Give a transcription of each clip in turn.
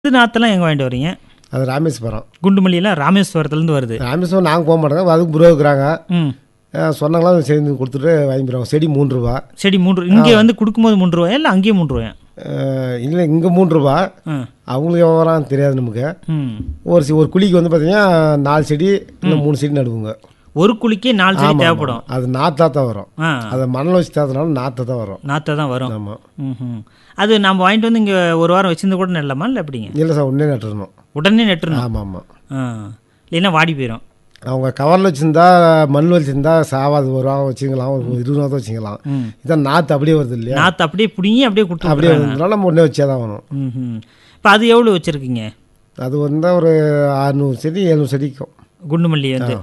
இது நாத்தெல்லாம் எங்கே வாங்கிட்டு வரீங்க அது ராமேஸ்வரம் குண்டுமல்லியெல்லாம் ராமேஸ்வரத்துலேருந்து வருது ராமேஸ்வரம் நாங்கள் போக மாட்டோங்க அதுக்கு புரோக்கிறாங்க ம் சொன்னாங்களா சேர்ந்து கொடுத்துட்டு வாங்கிடுவாங்க செடி மூணு ரூபா செடி மூன்று இங்கே வந்து கொடுக்கும்போது மூன்று ரூபாயா இல்லை அங்கேயே மூன்று ரூபாயா அஹ் இல்லை இங்கே மூணு ரூபா ஆ அவங்களுக்கு விவரம் தெரியாது நமக்கு ம் ஒரு சி- ஒரு குழிக்கு வந்து பார்த்தீங்கன்னா நாலு செடி இல்லை மூணு செடி நடுவுங்க ஒரு குழிக்கே நாலு செடி தேவைப்படும் அது நாத்தா தான் வரும் ஆ அதை மணல் வச்சு தாத்தனால நாத்தா தான் வரும் நாற்றை தான் வரும் ஆமாம் ம் அது நம்ம வாங்கிட்டு வந்து இங்கே ஒரு வாரம் வச்சிருந்த கூட நடலாமா இல்லை எப்படிங்க இல்லை சார் உடனே நட்டுறணும் உடனே நட்டுருணும் ஆமாம் ஆமாம் ஆ இல்லைன்னா வாடி போயிடும் அவங்க கவரில் வச்சுருந்தா மண் வச்சுருந்தா சாவாது ஒரு வாரம் வச்சுக்கலாம் ஒரு இருபது நாள் வச்சுக்கலாம் ம் இதான் நாற்று அப்படியே வருது இல்லையா நாற்று அப்படியே பிடிங்கி அப்படியே கொடுத்து அப்படியே வந்ததுனால நம்ம உடனே வச்சே தான் வேணும் ம் இப்போ அது எவ்வளோ வச்சுருக்கீங்க அது வந்து ஒரு அறுநூறு செடி எழுநூறு செடிக்கும் குண்டுமல்லி வந்து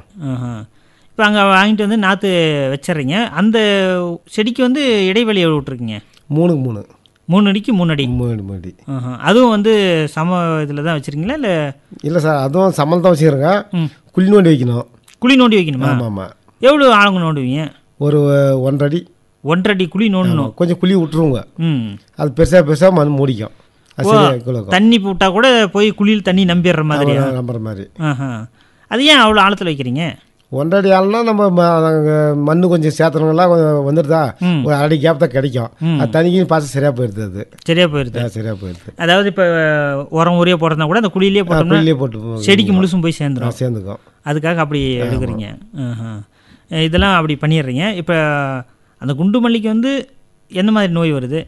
இப்போ அங்கே வாங்கிட்டு வந்து நாற்று வச்சிடுறீங்க அந்த செடிக்கு வந்து இடைவெளி எவ்வளோ விட்ருக்கீங்க மூணுக்கு மூணு மூணு அடிக்கு மூணு அடி மூணு அடி மூணு அடி ஆஹா. அதுவும் வந்து சம இதில் தான் வச்சுருக்கீங்களா இல்லை இல்லை சார் அதுவும் சம்மல் தான் வச்சுக்கிறேங்க ம் குழி நோண்டி வைக்கணும் குழி நோண்டி வைக்கணுமா ஆமாம் ஆமாம் எவ்வளோ ஆழங்க நோண்டுவீங்க ஒரு ஒன்றரை அடி ஒன்றரை அடி குழி நோண்டணும் கொஞ்சம் குழி விட்டுருவோங்க ம் அது பெருசாக பெருசாக மண் மூடிக்கும் அது சரியா இருக்கும் தண்ணி போட்டால் கூட போய் குழியில் தண்ணி நம்பிடுற மாதிரியா நம்புற மாதிரி ஆஹா அது ஏன் அவ்வளோ ஆழத்தில் வைக்கிறீங்க ஒன்றரை ஆள்னா நம்ம ம- நாங்க மண்ணு கொஞ்சம் சேர்த்தனங்களாம் கொஞ்சம் வந்துடுதா ம். ஒரு அரை கேப் தான் கிடைக்கும் அது தனிக்கும் பார்த்து சரியாக போயிடுது அது சரியாக போயிடுது ஆ, சரியா போயிடுது அதாவது இப்போ உரம் உரிய போடுறதா கூட அந்த குழியிலே போட்டோம்னா குழியிலே போட்டு போ- செடிக்கு முழுசும் போய் சேர்ந்துடும் ஆ, சேர்ந்துக்கும் அதுக்காக அப்படி எடுக்கிறீங்க ஆஹா. இதெல்லாம் அப்படி பண்ணிடுறீங்க இப்போ அந்த குண்டு மல்லிக்கு வந்து எந்த மாதிரி நோய் வருது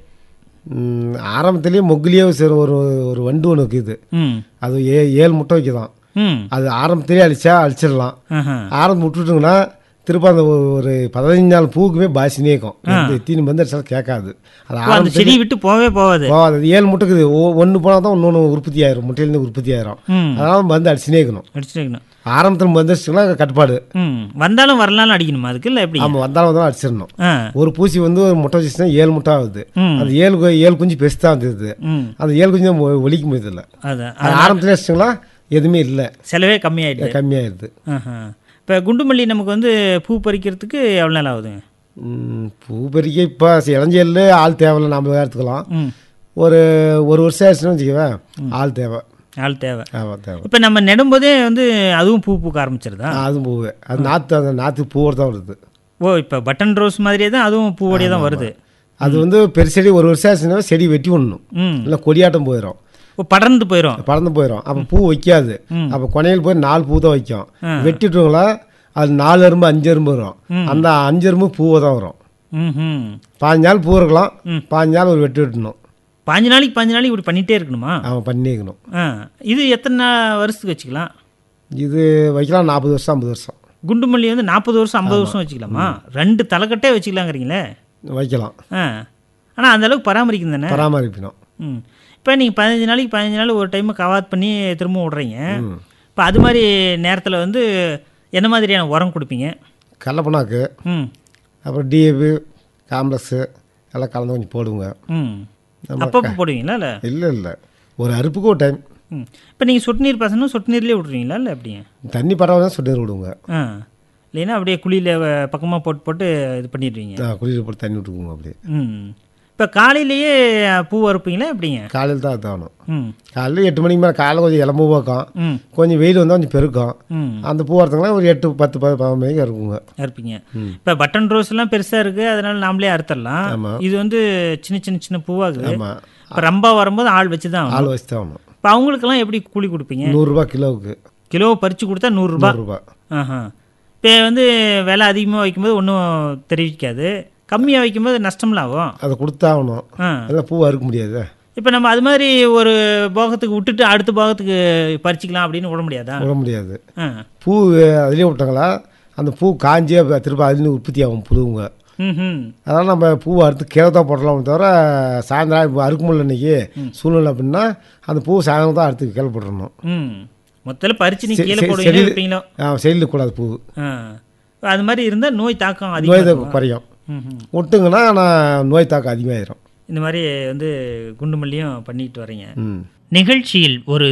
ம், ஆரம்பத்திலேயே மொக்குலேயே சரி ஒரு ஒரு வண்டு ஒன்று இருக்குது ம் அது ஏ ஏழு முட்டை வைக்குதான் ம் அது ஆரம்பத்திலேயே அழிச்சா அழிச்சிடலாம் ஆஹா. ஆரம்பம் விட்டுட்டுங்கன்னா திரும்ப அந்த ஒரு ஒரு பதினஞ்சு நாள் பூவுக்குமே பாசினே இருக்கும் இந்த தீனி வந்து அடிச்சாலும் கேட்காது அது ஓ, அந்த ஆரம்பத்தில் செடி விட்டு போகவே போகாது போகாது அது ஏழு முட்டைக்குது ஒன்று போனால் தான் இன்னொன்று உற்பத்தி ஆயிரும் முட்டையிலேருந்து உற்பத்தி ஆயிரும் ம் அதனால மருந்து அடிச்சுனே இருக்கணும் அடிச்சுட்டு இருக்கணும் ஆரம்பத்தில் மருந்து அடிச்சுன்னா கட்டுப்பாடு ம் வந்தாலும் வரலாலும் அடிக்கணுமா அதுக்கு இல்லை எப்படி ஆமாம் வந்தாலும் வந்தாலும் அடிச்சிடணும் ஆ ஒரு பூச்சி வந்து ஒரு முட்டை வச்சுச்சுன்னா ஏழு முட்டை ஆகுது ம் அந்த ஏழு கு- ஏழு குஞ்சு பெருசு தான் வந்தது ம் அந்த ஏழு குஞ்சு நம்ம ஒழிக்க முடியதில்ல அதான் அது ஆரம்பத்தில் வச்சுங்களா எதுவுமே இல்லை செலவே கம்மியாயிடுது கம்மியாயிருது ஆஹா இப்போ குண்டுமல்லி நமக்கு வந்து பூ பறிக்கிறதுக்கு எவ்வளோ நாள் ஆகுதுங்க ம், பூ பறிக்க இப்போ இளஞ்சல் ஆள் தேவையில்ல நம்ம எடுத்துக்கலாம் ம் ஒரு ஒரு வருஷம் ஆச்சுன்னு வச்சுக்கவேன் ஆள் தேவை ஆள் தேவை ஆமாம் தேவை இப்போ நம்ம நடும்போதே வந்து அதுவும் பூ பூக்க ஆரம்பிச்சிருதா ஆ, அதுவும் பூவு அது நாற்று அந்த நாற்று பூவோட தான் வருது ஓ இப்போ பட்டன் ரோஸ் மாதிரியே தான் அதுவும் பூவோடையே தான் வருது அது வந்து பெருசெடி ஒரு வருஷம் ஆச்சுன்னா செடி வெட்டி விடணும் ம் இல்லை கொடியாட்டம் போயிடும் ஓ படர்ந்து போயிடும் பறந்து போயிடும் அப்போ பூ வைக்காது ம். அப்போ கொனையில் போய் நாலு பூ தான் வைக்கும் ஆ. வெட்டிட்டுங்களா அது நாலு எறும்பு அஞ்சு எறும்பு வரும் அந்த அஞ்சு எறும்பு பூவை தான் வரும் ம் ம் பாஞ்சு நாள் பூ இருக்கலாம் ம். பாஞ்சு நாள் ஒரு வெட்டி விட்டணும் பாஞ்சு நாளைக்கு பாஞ்சு நாளைக்கு இப்படி பண்ணிகிட்டே இருக்கணுமா அவன் பண்ணிக்கணும் ஆ இது எத்தனை நா- வருஷத்துக்கு வச்சுக்கலாம் இது வைக்கலாம் நாற்பது வருஷம் ஐம்பது வருஷம் குண்டுமல்லி வந்து நாற்பது வருஷம் ஐம்பது வருஷம் வச்சுக்கலாமா ரெண்டு தலைக்கட்டே வச்சுக்கலாங்கிறீங்களே வைக்கலாம் ஆ ஆனால் அந்த அளவுக்கு பராமரிக்கணும் தானே பராமரிக்கணும் ம் இப்போ நீங்கள் பதினஞ்சு நாளைக்கு பதினஞ்சு நாள் ஒரு டைம் கவாத் பண்ணி திரும்ப விட்றீங்க ம். இப்போ அது மாதிரி நேரத்தில் வந்து என்ன மாதிரியான உரம் கொடுப்பீங்க கடலப்பண்ணாக்கு ம் அப்புறம் டிஏபி காம்ப்ளெக்ஸு எல்லாம் கலந்து கொஞ்சம் போடுங்க ம் நம்ம அப்பப்போ போடுவீங்களா இல்லை இல்லை இல்லை ஒரு அறுப்புக்கு ஒரு டைம் ம் இப்போ நீங்கள் சொட்டு நீர் பாசனம் சொட்டு நீர்லேயே விட்ருவீங்களா இல்லை எப்படிங்க தண்ணி பரவாயில்ல சுட்டு விடுங்க ஆ இல்லைன்னா அப்படியே குழியில் பக்கமாக போட்டு போட்டு இது பண்ணிடுவீங்க குளிர் போட்டு தண்ணி விட்டுக்குங்க அப்படியே ம் இப்போ காலையிலேயே பூ அறுப்பீங்களா எப்படிங்க காலையில் தான் தாணும் ம் காலையில் எட்டு மணிக்கு மேலே காலையில் கொஞ்சம் இளம்பு பார்க்கும் ம் கொஞ்சம் வெயில் வந்தால் கொஞ்சம் பெருக்கும் ம் அந்த பூ வரத்துக்குலாம் ஒரு எட்டு பத்து ப- பதினொன்று மணிக்கு இருக்குங்க அறுப்பீங்க இப்போ பட்டன் ரோஸ் எல்லாம் பெருசாக இருக்குது அதனால நாமளே அறுத்துடலாம் ஆமா. இது வந்து சின்ன சின்ன சின்ன பூவாகுது ஆமாம் இப்போ ரம்பா வரும்போது ஆள் வச்சு தான் ஆள் வச்சு தான் ஆகணும் இப்போ அவங்களுக்கெல்லாம் எப்படி கூலி கொடுப்பீங்க நூறுரூபா கிலோவுக்கு கிலோ பறித்து கொடுத்தா நூறுரூபா நூறுரூபா ஆஹா இப்போ வந்து விலை அதிகமாக வைக்கும்போது ஒன்றும் தெரிவிக்காது கம்மியாக வைக்கும்போது நஷ்டம்லாம் ஆகும் அதை கொடுத்தாகணும் ஆ எல்லாம் பூ அறுக்க முடியாது இப்போ நம்ம அது மாதிரி ஒரு போகத்துக்கு விட்டுட்டு அடுத்த போகத்துக்கு பறிச்சிக்கலாம் அப்படின்னு விட முடியாதா விட முடியாது ஆ பூ அதுலேயே விட்டாங்களா அந்த பூ காஞ்சே அப்ப திரும்ப அதுலேருந்து உற்பத்தி ஆகும் புதுவுங்க ம் ம் அதனால் நம்ம பூ அறுத்து கீழே தான் போடலாம் தவிர சாயந்தரம் இப்போ அறுக்க முடியல இன்னைக்கு சூழ்நிலை அப்படின்னா அந்த பூ சாயந்தரம் தான் அறுத்து கீழே போட்டுறணும் ம் மொத்தத்தில் பறித்து நீ செ- கீழே செ- போடுவீங்களோ செடியில் வைப்பீங்களோ செடியில் கூடாது பூ ஆ அது மாதிரி இருந்தால் நோய் தாக்கம் நோய் அதிகம் தாக்கம் குறையும் ம் ம் விட்டுங்கன்னா ஆனால் நோய் தாக்கம் அதிகமாயிரும் இந்த மாதிரி வந்து குண்டு மல்லியும் பண்ணிட்டு வரீங்க ம் நிகழ்ச்சியில் ஒரு